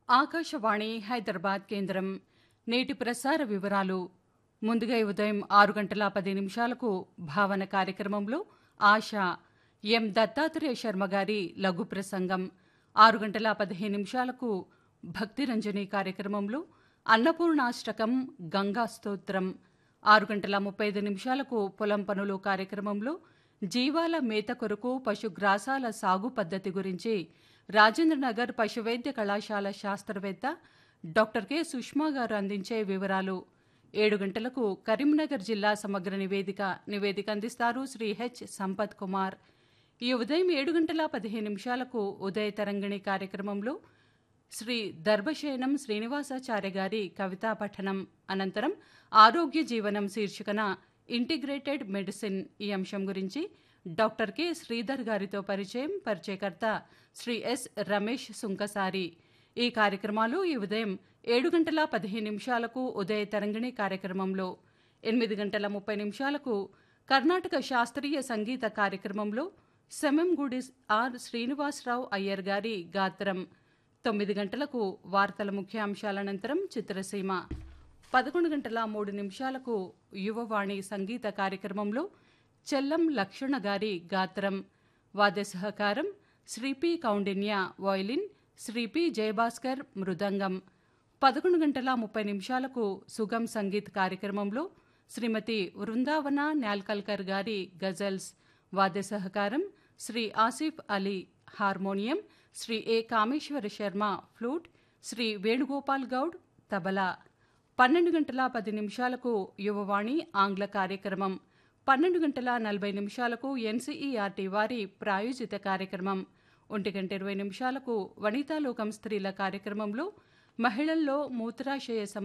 ఆకాశవాణి హైదరాబాద్ కేంద్రం నేటి ప్రసార వివరాలు ముందుగా ఈ ఉదయం ఆరు గంటల పది నిమిషాలకు భావన కార్యక్రమంలో ఆశ ఎం దత్తాత్రేయ శర్మ గారి లఘు ప్రసంగం ఆరు గంటల పదిహేను నిమిషాలకు భక్తిరంజని కార్యక్రమంలో అన్నపూర్ణాష్టకం గంగా స్తోత్రం ఆరు గంటల ముప్పై ఐదు నిమిషాలకు పొలం పనులు కార్యక్రమంలో జీవాల మేత కొరకు పశుగ్రాసాల సాగు పద్ధతి గురించి రాజేంద్రనగర్ పశువైద్య కళాశాల శాస్త్రవేత్త డాక్టర్ కె సుష్మా గారు అందించే వివరాలు ఏడు గంటలకు కరీంనగర్ జిల్లా సమగ్ర నివేదిక నివేదిక అందిస్తారు శ్రీ హెచ్ సంపత్ కుమార్ ఈ ఉదయం ఏడు గంటల పదిహేను నిమిషాలకు ఉదయ తరంగిణి కార్యక్రమంలో శ్రీ దర్భశయనం శ్రీనివాసాచార్య గారి కవితా పఠనం అనంతరం ఆరోగ్య జీవనం శీర్షికన ఇంటిగ్రేటెడ్ మెడిసిన్ ఈ అంశం గురించి డాక్టర్ కె శ్రీధర్ గారితో పరిచయం పరిచయకర్త శ్రీ ఎస్ రమేష్ సుంకసారి ఈ కార్యక్రమాలు ఈ ఉదయం ఏడు గంటల పదిహేను నిమిషాలకు ఉదయ తరంగిణి కార్యక్రమంలో ఎనిమిది గంటల ముప్పై నిమిషాలకు కర్ణాటక శాస్త్రీయ సంగీత కార్యక్రమంలో సెమెంగుడి ఆర్ శ్రీనివాసరావు అయ్యర్ గారి గాత్రం తొమ్మిది గంటలకు వార్తల ముఖ్యాంశాల అనంతరం చిత్రసీమ పదకొండు గంటల మూడు నిమిషాలకు యువవాణి సంగీత కార్యక్రమంలో చెల్లం లక్షణ గారి గాత్రం వాద్య సహకారం Shri P Koundinya violin Shri P Jayabhaskar మృదంగం పదకొండు గంటల ముప్పై నిమిషాలకు సుగం సంగీత్ కార్యక్రమంలో శ్రీమతి వృందావన న్యాల్కల్కర్ గారి గజల్స్ వాద్య సహకారం Shri Asif Ali harmonium Shri A Kameswara Sharma flute Shri Venugopal Goud tabla పన్నెండు గంటల పది నిమిషాలకు యువవాణి ఆంగ్ల కార్యక్రమం పన్నెండు గంటల నలభై నిమిషాలకు ఎన్సీఈఆర్టీ వారి ప్రాయోజిత కార్యక్రమం ఒంటి గంట ఇరవై నిమిషాలకు వనితాలోకం స్త్రీల కార్యక్రమంలో మహిళల్లో మూత్రాశయ